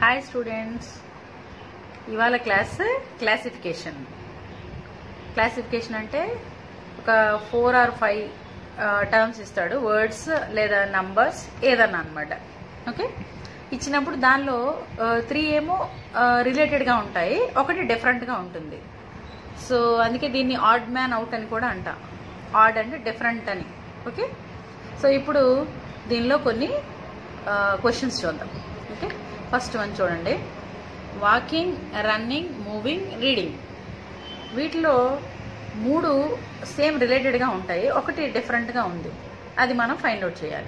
Hi students ఇవాళ class classification classification అంటే ఒక ఫోర్ ఆర్ ఫైవ్ టర్మ్స్ ఇస్తాడు వర్డ్స్ లేదా నంబర్స్ ఏదన్నా అనమాట ఓకే ఇచ్చినప్పుడు దానిలో త్రీ ఏమో రిలేటెడ్గా ఉంటాయి ఒకటి డిఫరెంట్గా ఉంటుంది సో అందుకే దీన్ని ఆడ్ మ్యాన్ అవుట్ అని కూడా అంటాం ఆడ్ అంటే డిఫరెంట్ అని ఓకే సో ఇప్పుడు దీనిలో కొన్ని క్వశ్చన్స్ చూద్దాం ఓకే ఫస్ట్ వన్ చూడండి వాకింగ్ రన్నింగ్ మూవింగ్ రీడింగ్ వీటిలో మూడు సేమ్ రిలేటెడ్గా ఉంటాయి ఒకటి డిఫరెంట్గా ఉంది అది మనం ఫైండ్ అవుట్ చేయాలి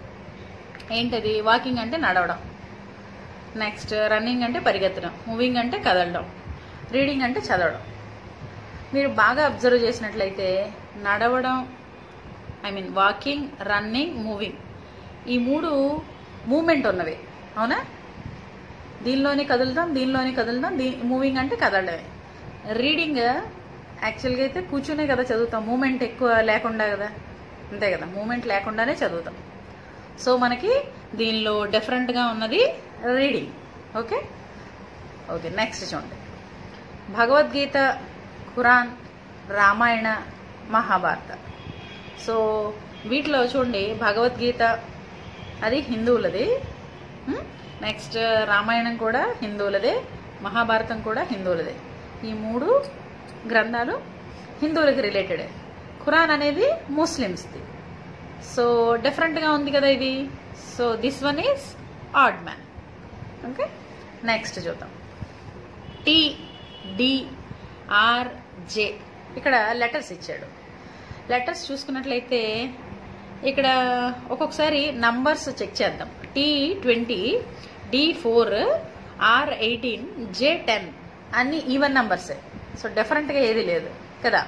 ఏంటది వాకింగ్ అంటే నడవడం నెక్స్ట్ రన్నింగ్ అంటే పరిగెత్తడం మూవింగ్ అంటే కదలడం రీడింగ్ అంటే చదవడం మీరు బాగా అబ్జర్వ్ చేసినట్లయితే నడవడం I mean walking running moving ఈ మూడు మూమెంట్ ఉన్నవి అవునా దీనిలోనే కదులుతాం దీనిలోనే కదులుతాం దీ మూవింగ్ అంటే కదలడమే రీడింగ్ యాక్చువల్గా అయితే కూర్చునే కదా చదువుతాం మూమెంట్ ఎక్కువ లేకుండా కదా అంతే కదా మూమెంట్ లేకుండానే చదువుతాం సో మనకి దీనిలో డిఫరెంట్గా ఉన్నది రీడింగ్ ఓకే ఓకే నెక్స్ట్ చూడండి భగవద్గీత ఖురాన్ రామాయణ మహాభారత సో వీటిలో చూడండి భగవద్గీత అది హిందువులది నెక్స్ట్ రామాయణం కూడా హిందువులదే మహాభారతం కూడా హిందువులదే ఈ మూడు గ్రంథాలు హిందువులకి రిలేటెడ్ ఖురాన్ అనేది ముస్లిమ్స్ది సో డిఫరెంట్గా ఉంది కదా ఇది so this one is odd man okay next చూద్దాం టి డి ఆర్ జే ఇక్కడ లెటర్స్ ఇచ్చాడు లెటర్స్ చూసుకున్నట్లయితే ఇక్కడ ఒక్కొక్కసారి నంబర్స్ చెక్ చేద్దాం T twenty D four R eighteen J ten అన్ని ఈవెన్ నంబర్సే సో డిఫరెంట్గా ఏది లేదు కదా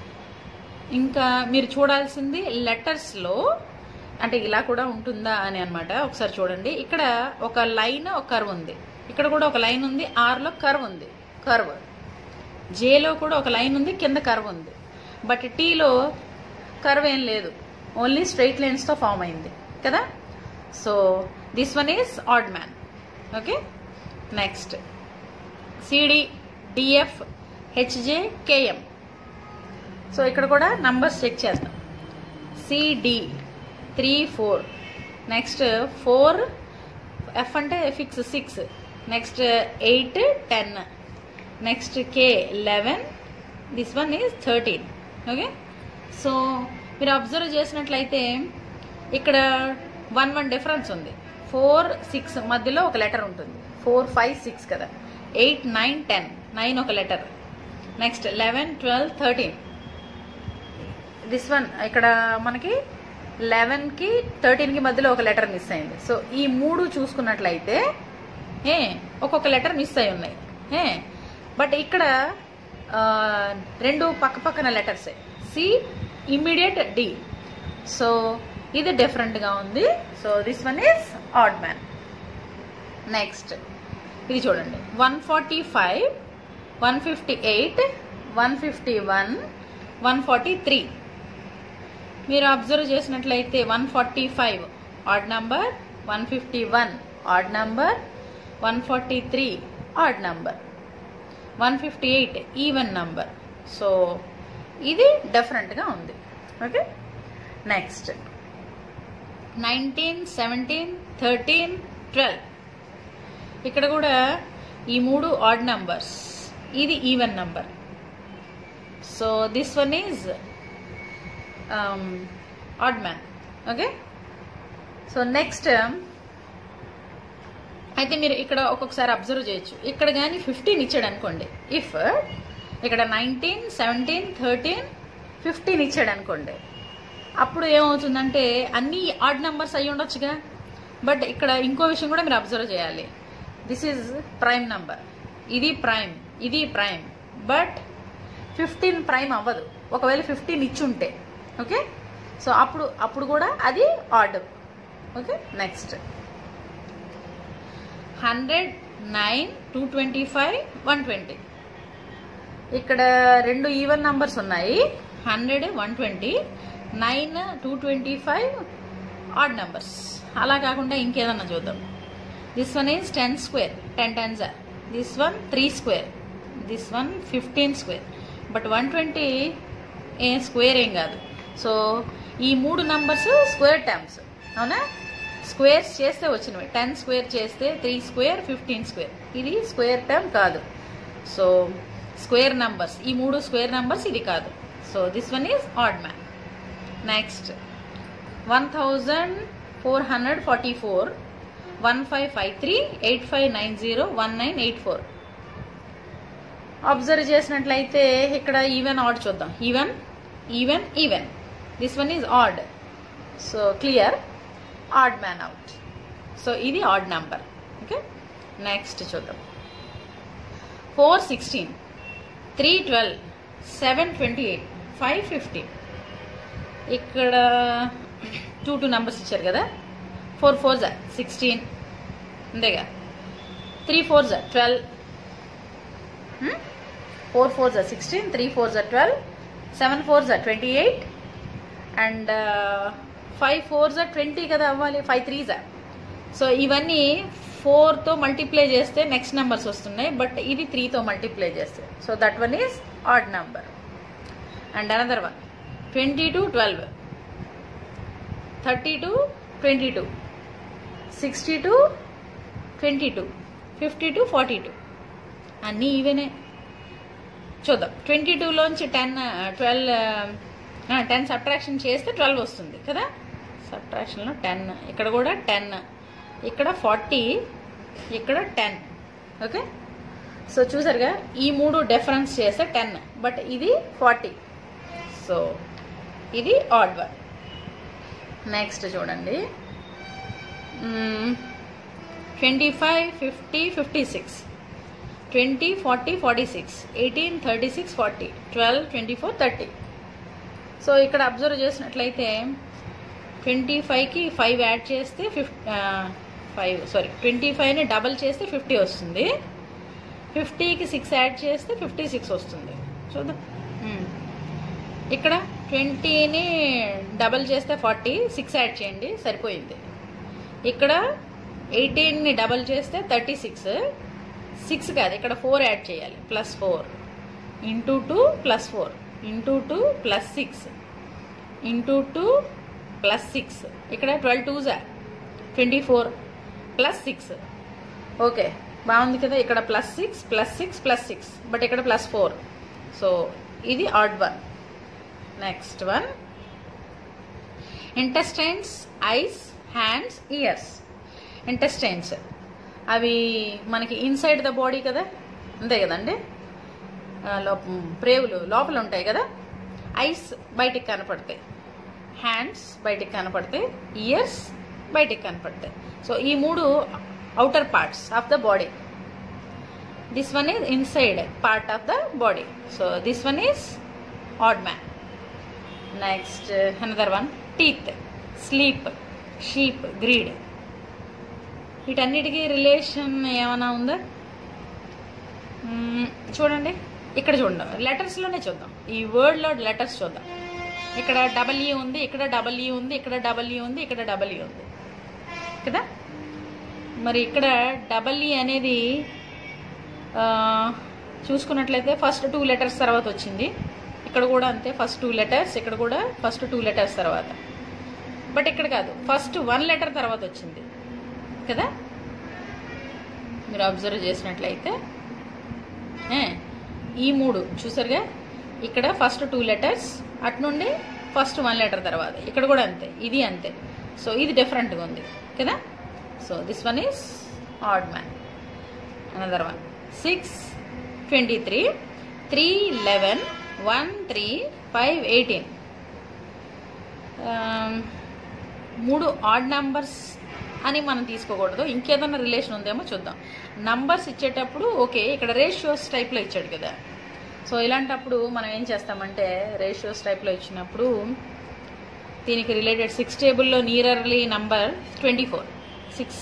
ఇంకా మీరు చూడాల్సింది లెటర్స్లో అంటే ఇలా కూడా ఉంటుందా అని అనమాట ఒకసారి చూడండి ఇక్కడ ఒక లైన్ ఒక కర్వ్ ఉంది ఇక్కడ కూడా ఒక లైన్ ఉంది ఆర్లో కర్వ్ ఉంది కర్వ్ జేలో కూడా ఒక లైన్ ఉంది కింద కర్వ్ ఉంది బట్ టీలో కర్వ్ ఏం లేదు ఓన్లీ స్ట్రైట్ లైన్స్తో ఫామ్ అయింది కదా so this one is odd man okay next CD DF HJ KM so ఇక్కడ కూడా నంబర్స్ చెక్ చేద్దాం CD three four next four F అంటే six six next eight ten next K eleven this one is thirteen okay so మీరు observe చేసినట్లయితే ఇక్కడ one one difference ఉంది four six మధ్యలో ఒక లెటర్ ఉంటుంది ఫోర్ ఫైవ్ సిక్స్ కదా ఎయిట్ నైన్ టెన్ నైన్ ఒక letter next eleven twelve thirteen this one ఇక్కడ మనకి లెవెన్కి థర్టీన్కి మధ్యలో ఒక లెటర్ మిస్ అయింది సో ఈ మూడు చూసుకున్నట్లయితే ఏ ఒక్కొక్క లెటర్ మిస్ అయి ఉన్నాయి ఏ బట్ ఇక్కడ రెండు పక్క పక్కన లెటర్సే సి ఇమ్మీడియట్ డి సో ఇది డిఫరెంట్గా ఉంది so this one is odd man next ఇది చూడండి one forty five one fifty eight one fifty one one forty three మీరు అబ్జర్వ్ చేసినట్లయితే one forty five odd number one fifty one odd number one forty three odd number one fifty eight even number so ఇది డిఫరెంట్గా ఉంది okay next nineteen seventeen thirteen twelve ఇక్కడ కూడా ఈ మూడు odd numbers ఇది even number so this one is odd man okay so next అయితే మీరు ఇక్కడ ఒక్కొక్కసారి అబ్జర్వ్ చేయొచ్చు ఇక్కడ కానీ ఫిఫ్టీన్ ఇచ్చాడు అనుకోండి ఇఫ్ ఇక్కడ నైన్టీన్ సెవెంటీన్ థర్టీన్ ఫిఫ్టీన్ ఇచ్చాడు అనుకోండి అప్పుడు ఏమవుతుందంటే అన్ని ఆడ్ నెంబర్స్ అయి ఉండొచ్చుగా బట్ ఇక్కడ ఇంకో విషయం కూడా మీరు అబ్జర్వ్ చేయాలి దిస్ ఈజ్ ప్రైమ్ నంబర్ ఇది ప్రైమ్ ఇది ప్రైమ్ బట్ ఫిఫ్టీన్ ప్రైమ్ అవ్వదు ఒకవేళ ఫిఫ్టీన్ ఇచ్చుంటే ఓకే సో అప్పుడు అప్పుడు కూడా అది odd okay next hundred nine two twenty five one twenty ఇక్కడ రెండు ఈవెన్ నంబర్స్ ఉన్నాయి hundred one twenty nine two twenty five odd numbers అలా కాకుండా ఇంకేదన్నా చూద్దాం this one is ten square ten tens or this one three square this one fifteen square but one twenty ఏ square ఏం కాదు so ఈ మూడు నంబర్స్ స్క్వేర్ టర్మ్స్ అవునా స్క్వేర్స్ చేస్తే వచ్చినవి టెన్ స్క్వేర్ చేస్తే త్రీ స్క్వేర్ ఫిఫ్టీన్ స్క్వేర్ ఇది స్క్వేర్ టర్మ్ కాదు సో స్క్వేర్ నంబర్స్ ఈ మూడు స్క్వేర్ నంబర్స్ ఇది కాదు so this one is odd man next one thousand four hundred forty four one five five three eight five nine zero one nine eight four observe చేసినట్లయితే ఇక్కడ even odd చూద్దాం even even even this one is odd so clear odd man out so ఇది odd number okay next చూద్దాం four sixteen three twelve seven twenty eight five fifty ఇక్కడ two two numbers ఇచ్చారు కదా four four జా sixteen అంతేగా three four జా twelve four four జా sixteen three four జా ట్వెల్వ్ సెవెన్ ఫోర్ జా twenty eight and five four జా ట్వంటీ కదా అవ్వాలి ఫైవ్ త్రీ జా సో ఇవన్నీ ఫోర్తో మల్టిప్లై చేస్తే నెక్స్ట్ నెంబర్స్ వస్తున్నాయి బట్ ఇది త్రీతో మల్టిప్లై చేస్తే so that one is odd number and another one twenty two twelve thirty two twenty two sixty two twenty two fifty two forty two అన్నీ ఈవెనే చూద్దాం ట్వంటీ టూలోంచి టెన్ ట్వెల్వ్ టెన్ సబ్ట్రాక్షన్ చేస్తే twelve వస్తుంది కదా సబ్ట్రాక్షన్లో ten ఇక్కడ కూడా ten ఇక్కడ ఫార్టీ ఇక్కడ టెన్ ఓకే సో చూసారుగా ఈ మూడు డిఫరెన్స్ చేస్తే టెన్ బట్ ఇది ఫార్టీ సో ఇది ఆడ్ వన్ నెక్స్ట్ చూడండి twenty five fifty fifty six twenty forty forty six eighteen thirty six forty twelve twenty four thirty so ఇక్కడ అబ్జర్వ్ చేసినట్లయితే ట్వంటీ ఫైవ్కి ఫైవ్ యాడ్ చేస్తే ఫిఫ్ ఫైవ్ సారీ ట్వంటీ ఫైవ్ని double చేస్తే fifty వస్తుంది ఫిఫ్టీకి సిక్స్ యాడ్ చేస్తే ఫిఫ్టీ సిక్స్ వస్తుంది చూద్దాం మ్మ్. ఇక్కడ ట్వంటీని డబల్ చేస్తే ఫార్టీ సిక్స్ యాడ్ చేయండి సరిపోయింది ఇక్కడ ఎయిటీన్ని డబల్ చేస్తే థర్టీ సిక్స్ సిక్స్ కాదు ఇక్కడ ఫోర్ యాడ్ చేయాలి plus four into two plus four into two plus six into two plus six ఇక్కడ ట్వెల్వ్ టూ జా twenty four plus six okay బాగుంది కదా ఇక్కడ plus six plus six plus six but ఇక్కడ plus four so ఇది odd one next one intestines eyes hands ears intestines అవి మనకి inside the body కదా అంతే కదండి ఆ, లోప ప్రేవులు లోపల ఉంటాయి కదా ఐస్ బయటికి కనపడతాయి హ్యాండ్స్ బయటికి కనపడతాయి ఇయర్స్ బయటికి కనపడతాయి సో ఈ మూడు outer parts of the body this one is inside part of the body so this one is odd man next another one teeth sleep sheep greed వీటన్నిటికీ రిలేషన్ ఏమైనా ఉందా మ్మ్, చూడండి ఇక్కడ చూడండి లెటర్స్లోనే చూద్దాం ఈ వర్డ్లో లెటర్స్ చూద్దాం ఇక్కడ డబల్యూ ఉంది ఇక్కడ డబల్యూ ఉంది ఇక్కడ డబల్యూ ఉంది ఇక్కడ డబల్యూ ఉంది కదా మరి ఇక్కడ డబల్ఈ అనేది ఆ, చూసుకున్నట్లయితే ఫస్ట్ టూ లెటర్స్ తర్వాత వచ్చింది ఇక్కడ కూడా అంతే ఫస్ట్ టూ లెటర్స్ ఇక్కడ కూడా ఫస్ట్ టూ లెటర్స్ తర్వాత బట్ ఇక్కడ కాదు ఫస్ట్ వన్ లెటర్ తర్వాత వచ్చింది కదా మీరు అబ్జర్వ్ చేసినట్లయితే ఏ, ఈ మూడు చూసారుగా ఇక్కడ ఫస్ట్ టూ లెటర్స్ అటు నుండి ఫస్ట్ వన్ లెటర్ తర్వాత ఇక్కడ కూడా అంతే ఇది అంతే సో ఇది డిఫరెంట్గా ఉంది కదా so this one is odd man another one six twenty three three eleven one three five eighteen మూడు ఆడ్ నంబర్స్ అని మనం తీసుకోకూడదు ఇంకేదైనా రిలేషన్ ఉందేమో చూద్దాం నంబర్స్ ఇచ్చేటప్పుడు ఓకే ఇక్కడ రేషియోస్ టైప్లో ఇచ్చాడు కదా సో ఇలాంటప్పుడు మనం ఏం చేస్తామంటే రేషియోస్ టైప్లో ఇచ్చినప్పుడు దీనికి రిలేటెడ్ సిక్స్ టేబుల్లో nearly number twenty four six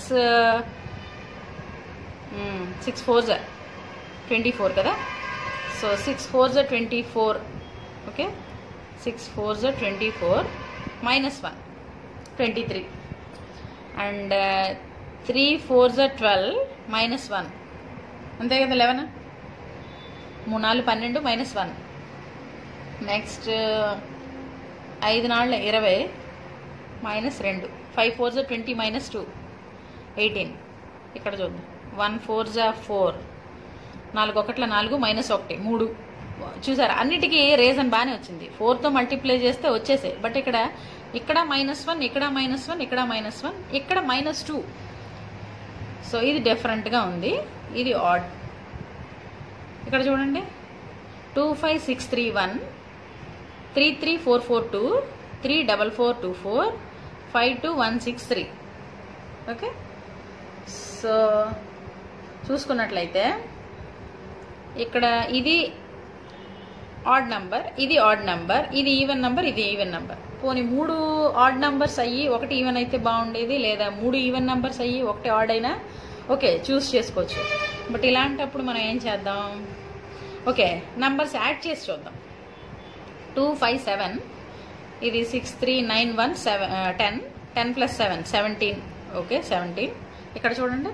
six four జా ట్వంటీ ఫోర్ కదా సో సిక్స్ ఫోర్ జా twenty four okay six four జా twenty four minus one twenty three and three four జా ట్వెల్వ్ మైనస్ వన్ అంతే కదా eleven మూడు నాలుగు పన్నెండు మైనస్ వన్ నెక్స్ట్ ఐదు నాలుగు ఇరవై మైనస్ రెండు ఫైవ్ ఫోర్ జా ట్వంటీ మైనస్ టూ ఎయిటీన్ ఇక్కడ చూద్దాం వన్ ఫోర్ జా ఫోర్ నాలుగు ఒకట్ల నాలుగు మైనస్ ఒకటి మూడు చూసారా అన్నిటికీ రీజన్ బాగానే వచ్చింది ఫోర్తో మల్టిప్లై చేస్తే వచ్చేసాయి బట్ ఇక్కడ ఇక్కడ మైనస్ వన్ ఇక్కడ మైనస్ వన్ ఇక్కడ మైనస్ వన్ ఇక్కడ మైనస్ టూ సో ఇది డిఫరెంట్గా ఉంది ఇది ఆడ్ ఇక్కడ చూడండి two five six three one three three four four two three double four two four five two one six three okay so చూసుకున్నట్లయితే ఇక్కడ ఇది ఆడ్ నంబర్ ఇది ఆడ్ నంబర్ ఇది ఈవెన్ నంబర్ ఇది ఈవెన్ నంబర్ పోనీ మూడు ఆడ్ నంబర్స్ అయ్యి ఒకటి ఈవెన్ అయితే బాగుండేది లేదా మూడు ఈవెన్ నంబర్స్ అయ్యి ఒకటి ఆడ్ అయినా ఓకే చూస్ చేసుకోవచ్చు బట్ ఇలాంటప్పుడు మనం ఏం చేద్దాం ఓకే నంబర్స్ యాడ్ చేసి చూద్దాం టూ ఫైవ్ సెవెన్ ఇది six three nine one seven ten ten plus seven seventeen okay seventeen ఇక్కడ చూడండి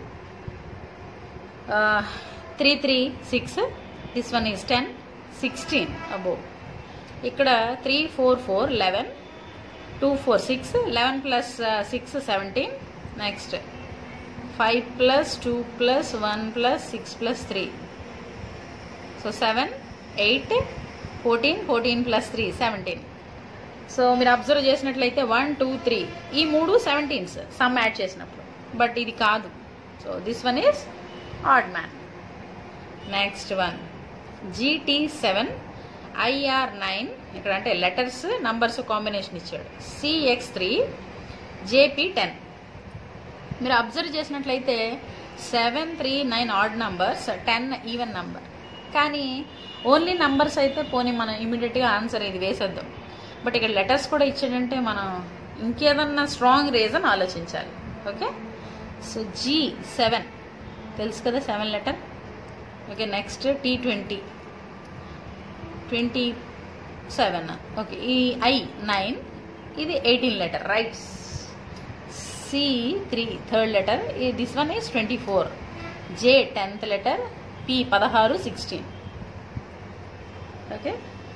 three three six this one is ten sixteen అబో ఇక్కడ three four four eleven two four six eleven plus six seventeen next five plus two plus one plus six plus three so seven eight fourteen fourteen plus three seventeen so మీరు observe చేసినట్లయితే one two three ఈ మూడు seventeens sum add చేసినప్పుడు but ఇది కాదు so this one is odd man next one GT seven IR nine ఇక్కడ అంటే letters numbers combination ఇచ్చాడు సిఎక్స్ త్రీ జేపీ టెన్ మీరు అబ్జర్వ్ చేసినట్లయితే seven three nine odd numbers ten even number కానీ only numbers అయితే పోనీ మనం ఇమీడియట్గా ఆన్సర్ ఇది వేసేద్దాం బట్ ఇక్కడ లెటర్స్ కూడా ఇచ్చాడంటే మనం ఇంకేదన్నా స్ట్రాంగ్ రీజన్ ఆలోచించాలి ఓకే సో జీ సెవెన్ తెలుసు కదా seven letter okay next T twenty twenty seven okay ఈ ఐ నైన్ ఇది eighteen letter right C three third letter this one is twenty four J tenth letter P పదహారు sixteen okay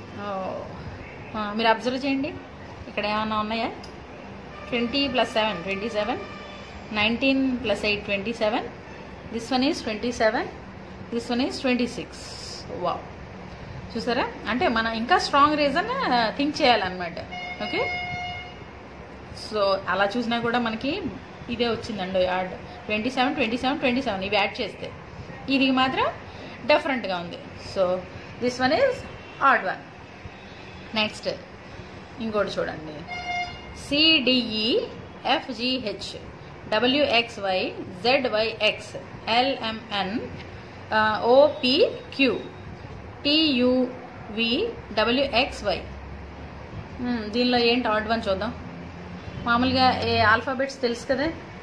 మీరు observe చేయండి ఇక్కడ ఏమైనా ఉన్నాయా twenty plus seven twenty seven nineteen plus eight twenty seven this one is twenty seven this one is twenty six వా చూసారా అంటే మనం ఇంకా స్ట్రాంగ్ రీజన్ థింక్ చేయాలన్నమాట ఓకే సో అలా చూసినా కూడా మనకి ఇదే వచ్చిందండి add twenty seven twenty seven twenty seven ఇవి యాడ్ చేస్తే ఇది మాత్రం డిఫరెంట్గా ఉంది so this one is odd one next ఇంకోటి చూడండి CDE FGH WXY ZYX LMN OPQ TUV WXY దీనిలో ఏంటి ఆడ్ వన్ చూద్దాం మామూలుగా ఏ ఆల్ఫాబెట్స్ తెలుసు కదా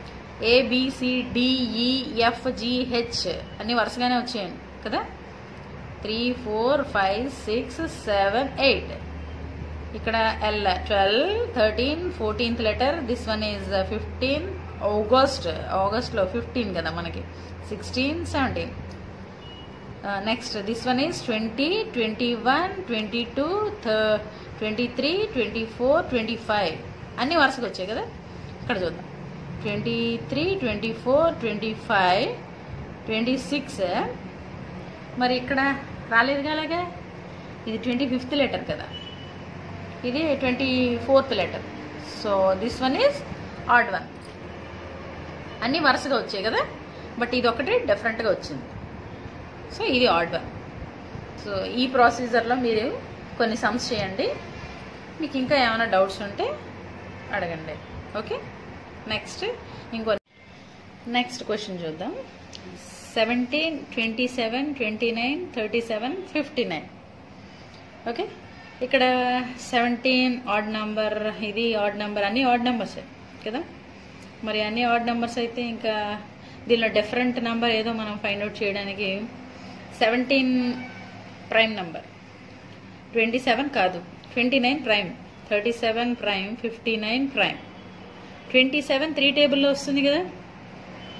ఏబిసిడిఈఎఫ్జిహెచ్ అన్ని వరుసగానే వచ్చాయండి కదా three four five six seven eight ఇక్కడ L twelve thirteen fourteenth letter this one is fifteen August ఆగస్ట్లో ఫిఫ్టీన్ కదా మనకి sixteen seventeen next this one is twenty twenty one twenty two twenty three twenty four twenty five అన్నీ వరుసగా వచ్చాయి కదా ఇక్కడ చూద్దాం twenty three twenty four twenty five twenty six మరి ఇక్కడ రాలేదు అలాగే ఇది ట్వంటీ ఫిఫ్త్ లెటర్ కదా ఇది twenty fourth letter so this one is odd one అన్నీ వరుసగా వచ్చాయి కదా బట్ ఇది ఒకటి డిఫరెంట్గా వచ్చింది సో ఇది ఆడ్ వన్ సో ఈ ప్రొసీజర్లో మీరు కొన్ని సమ్స్ చేయండి మీకు ఇంకా ఏమైనా డౌట్స్ ఉంటే అడగండి ఓకే నెక్స్ట్ ఇంకో నెక్స్ట్ క్వశ్చన్ చూద్దాం seventeen twenty seven twenty nine thirty seven fifty nine okay ఇక్కడ సెవెంటీన్ ఆడ్ నంబర్ ఇది ఆడ్ నెంబర్ అన్నీ ఆడ్ నెంబర్సే కదా మరి అన్ని ఆడ్ నెంబర్స్ అయితే ఇంకా దీనిలో డిఫరెంట్ నెంబర్ ఏదో మనం ఫైండ్ అవుట్ చేయడానికి seventeen prime number twenty seven కాదు twenty nine prime thirty seven prime fifty nine prime twenty seven three టేబుల్లో వస్తుంది కదా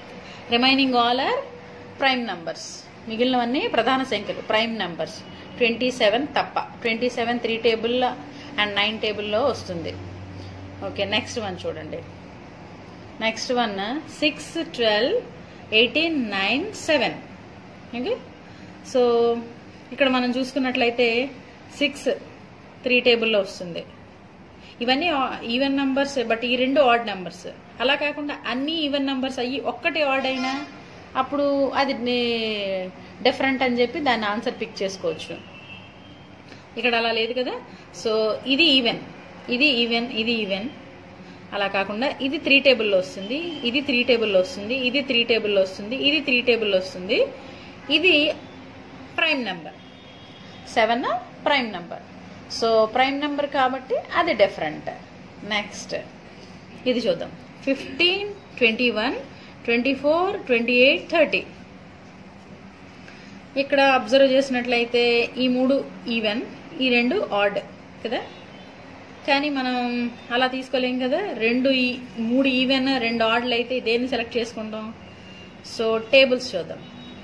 remaining all are prime numbers మిగిలినవన్నీ ప్రధాన సంఖ్యలు ప్రైమ్ నంబర్స్ ట్వంటీ సెవెన్ తప్ప twenty seven three table and nine టేబుల్లో వస్తుంది ఓకే నెక్స్ట్ వన్ చూడండి next one six twelve eighteen nine seven okay so ఇక్కడ మనం చూసుకున్నట్లయితే సిక్స్ త్రీ టేబుల్లో వస్తుంది ఇవన్నీ ఈవెన్ నంబర్స్ బట్ ఈ రెండు ఆడ్ నంబర్స్ అలా కాకుండా అన్ని ఈవెన్ నంబర్స్ అయ్యి ఒక్కటి ఆడ్ అయినా అప్పుడు అది డిఫరెంట్ అని చెప్పి దాన్ని ఆన్సర్ పిక్ చేసుకోవచ్చు ఇక్కడ అలా లేదు కదా సో ఇది ఈవెన్ ఇది ఈవెన్ ఇది ఈవెన్ అలా కాకుండా ఇది త్రీ టేబుల్లో వస్తుంది ఇది త్రీ టేబుల్లో వస్తుంది ఇది త్రీ టేబుల్లో వస్తుంది ఇది త్రీ టేబుల్లో వస్తుంది ఇది prime number seven prime number so prime number కాబట్టి అది డిఫరెంట్ నెక్స్ట్ ఇది చూద్దాం fifteen twenty one twenty four twenty eight thirty ఇక్కడ అబ్జర్వ్ చేసినట్లయితే ఈ మూడు ఈవెన్ ఈ రెండు ఆడ్ కదా కానీ మనం అలా తీసుకోలేం కదా రెండు ఈ మూడు ఈవెన్ రెండు ఆడ్లు అయితే దేన్ని సెలెక్ట్ చేసుకుంటాం సో టేబుల్స్ చూద్దాం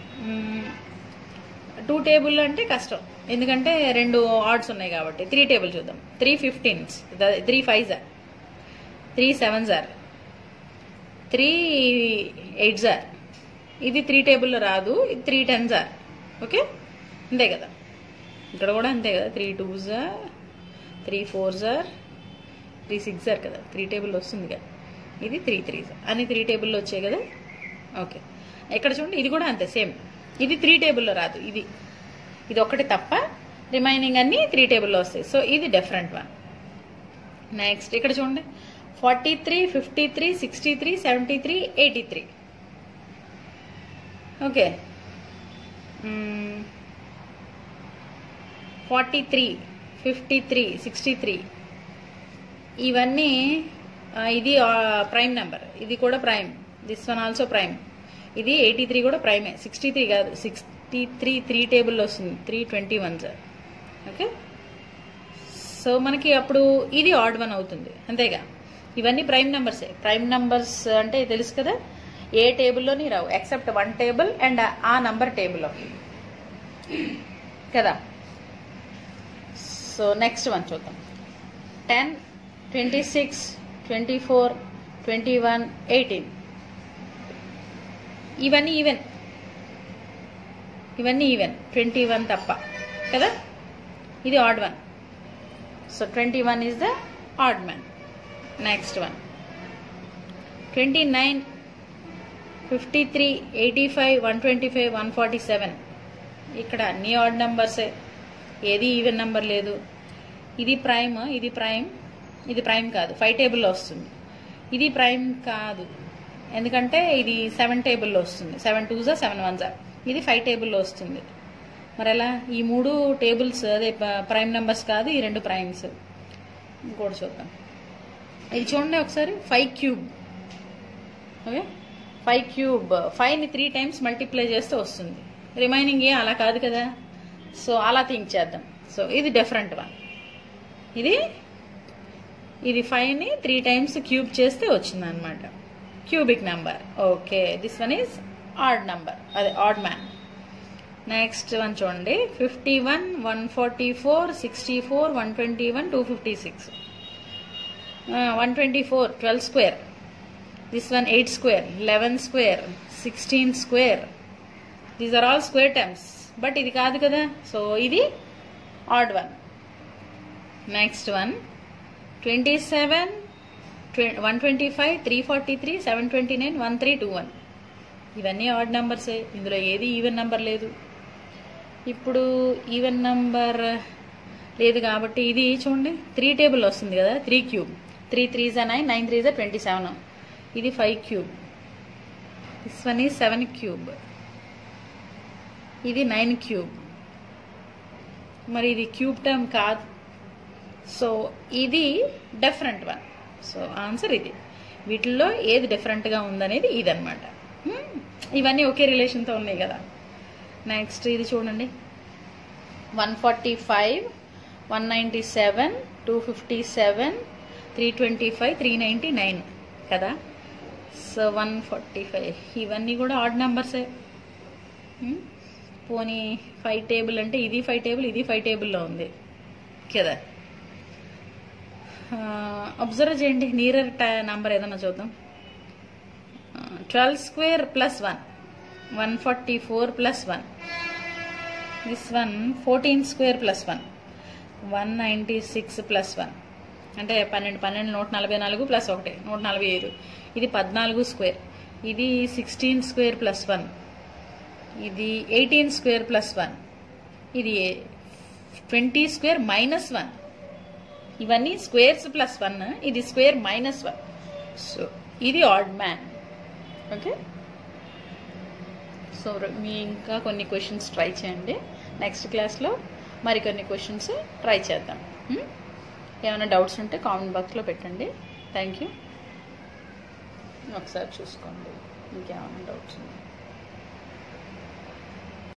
టూ టేబుల్ అంటే కష్టం ఎందుకంటే రెండు ఆర్డ్స్ ఉన్నాయి కాబట్టి త్రీ టేబుల్ చూద్దాం three fifteens three five are three seven are three eight are ఇది త్రీ టేబుల్లో రాదు ఇది త్రీ టెన్ జార్ ఓకే అంతే కదా ఇక్కడ కూడా అంతే కదా three two are three four are three six are కదా త్రీ టేబుల్ వస్తుంది కదా ఇది త్రీ త్రీ జార్ అన్ని త్రీ టేబుల్లో వచ్చాయి కదా ఓకే ఇక్కడ చూడండి ఇది కూడా అంతే సేమ్ ఇది త్రీ టేబుల్లో రాదు ఇది ఇది ఒకటి తప్ప రిమైనింగ్ అన్ని త్రీ టేబుల్లో వస్తాయి సో ఇది డిఫరెంట్ వన్ నెక్స్ట్ ఇక్కడ చూడండి forty three fifty three sixty three seventy three eighty three okay forty three fifty three sixty three ఇవన్నీ ఆ, ఇది ప్రైమ్ నెంబర్ ఇది కూడా prime this one also prime ఇది ఎయిటీ త్రీ కూడా ప్రైమే సిక్స్టీ త్రీ కాదు సిక్స్టీ త్రీ త్రీ టేబుల్లో వస్తుంది three twenty one sir okay so మనకి అప్పుడు ఇది ఆడ్ వన్ అవుతుంది అంతేగా ఇవన్నీ ప్రైమ్ నెంబర్సే ప్రైమ్ నెంబర్స్ అంటే తెలుసు కదా ఏ టేబుల్లోని రావు ఎక్సెప్ట్ వన్ టేబుల్ అండ్ ఆ నంబర్ టేబుల్లో కదా సో నెక్స్ట్ వన్ చూద్దాం ten twenty six twenty four twenty one eighteen ఇవన్నీ ఈవెన్ ఇవన్నీ ఈవెన్ ట్వంటీ వన్ తప్ప కదా ఇది odd one so twenty one is the odd man next one twenty nine fifty three eighty five one twenty five one forty seven ఇక్కడ అన్ని add నెంబర్సే ఏది even number లేదు ఇది ప్రైమ్ ఇది ప్రైమ్ ఇది ప్రైమ్ కాదు ఫైవ్ టేబుల్లో వస్తుంది ఇది ప్రైమ్ కాదు ఎందుకంటే ఇది సెవెన్ టేబుల్లో వస్తుంది seven two are seven one are ఇది ఫైవ్ టేబుల్లో వస్తుంది మరి ఎలా ఈ మూడు టేబుల్స్ అదే ప- ప్రైమ్ నెంబర్స్ కాదు ఈ రెండు ప్రైమ్స్ ఇంకోటి చూద్దాం ఇది చూడండి ఒకసారి five cube okay five cube ఫైవ్ని త్రీ టైమ్స్ మల్టిప్లై చేస్తే వస్తుంది రిమైనింగ్ ఏ అలా కాదు కదా సో అలా థింక్ చేద్దాం సో ఇది డిఫరెంట్ వన్ ఇది ఇది ఫైవ్ని త్రీ టైమ్స్ క్యూబ్ చేస్తే వచ్చింది అనమాట cubic number okay this one is odd number అదే ఆడ్ మ్యాన్ నెక్స్ట్ వన్ చూడండి fifty one one forty four sixty four one twenty one two fifty six one twenty four twelve square this one eight square eleven square sixteen square these are all square terms but ఇది కాదు కదా so ఇది odd one next one twenty seven one twenty five three forty three seven twenty nine one three two one ఇవన్నీ odd నెంబర్సే ఇందులో ఏది even number లేదు ఇప్పుడు ఈవెన్ నంబర్ లేదు కాబట్టి ఇది చూడండి త్రీ టేబుల్ వస్తుంది కదా three cube three three are nine nine three are twenty seven ఇది ఫైవ్ క్యూబ్ దిస్ వన్ ఈ సెవెన్ క్యూబ్ ఇది నైన్ క్యూబ్ మరి ఇది క్యూబ్ టర్మ్ కాదు సో ఇది డిఫరెంట్ వన్ సో ఆన్సర్ ఇది వీటిల్లో ఏది డిఫరెంట్గా ఉందనేది ఇదనమాట హ్మ్. ఇవన్నీ ఒకే రిలేషన్తో ఉన్నాయి కదా నెక్స్ట్ ఇది చూడండి one forty five one ninety seven two fifty seven three twenty five three ninety nine కదా సో వన్ ఫార్టీ ఫైవ్ ఇవన్నీ కూడా ఆడ్ నెంబర్సే ఉమ్, పోనీ ఫైవ్ టేబుల్ అంటే ఇది ఫైవ్ టేబుల్ ఇది ఫైవ్ టేబుల్లో ఉంది కదా అబ్జర్వ్ చేయండి నీరర్ నంబర్ ఏదన్నా చూద్దాం twelve square plus one one forty four plus one this one fourteen square plus one one ninety six plus one అంటే పన్నెండు పన్నెండు నూట నలభై నాలుగు ప్లస్ ఒకటి నూట నలభై ఐదు ఇది పద్నాలుగు స్క్వేర్ ఇది సిక్స్టీన్ స్క్వేర్ ప్లస్ వన్ ఇది ఎయిటీన్ స్క్వేర్ ప్లస్ వన్ ఇది ట్వంటీ స్క్వేర్ మైనస్ వన్ ఇవన్నీ స్క్వేర్స్ ప్లస్ వన్ ఇది స్క్వేర్ మైనస్ వన్ సో ఇది ఆడ్ మ్యాన్ ఓకే సో మీ ఇంకా కొన్ని క్వశ్చన్స్ ట్రై చేయండి నెక్స్ట్ క్లాస్లో మరికొన్ని క్వశ్చన్స్ ట్రై చేద్దాం ఉం? ఏమైనా డౌట్స్ ఉంటే కామెంట్ బాక్స్లో పెట్టండి థ్యాంక్ యూ ఒకసారి చూసుకోండి ఇంకేమైనా డౌట్స్ ఉన్నాయి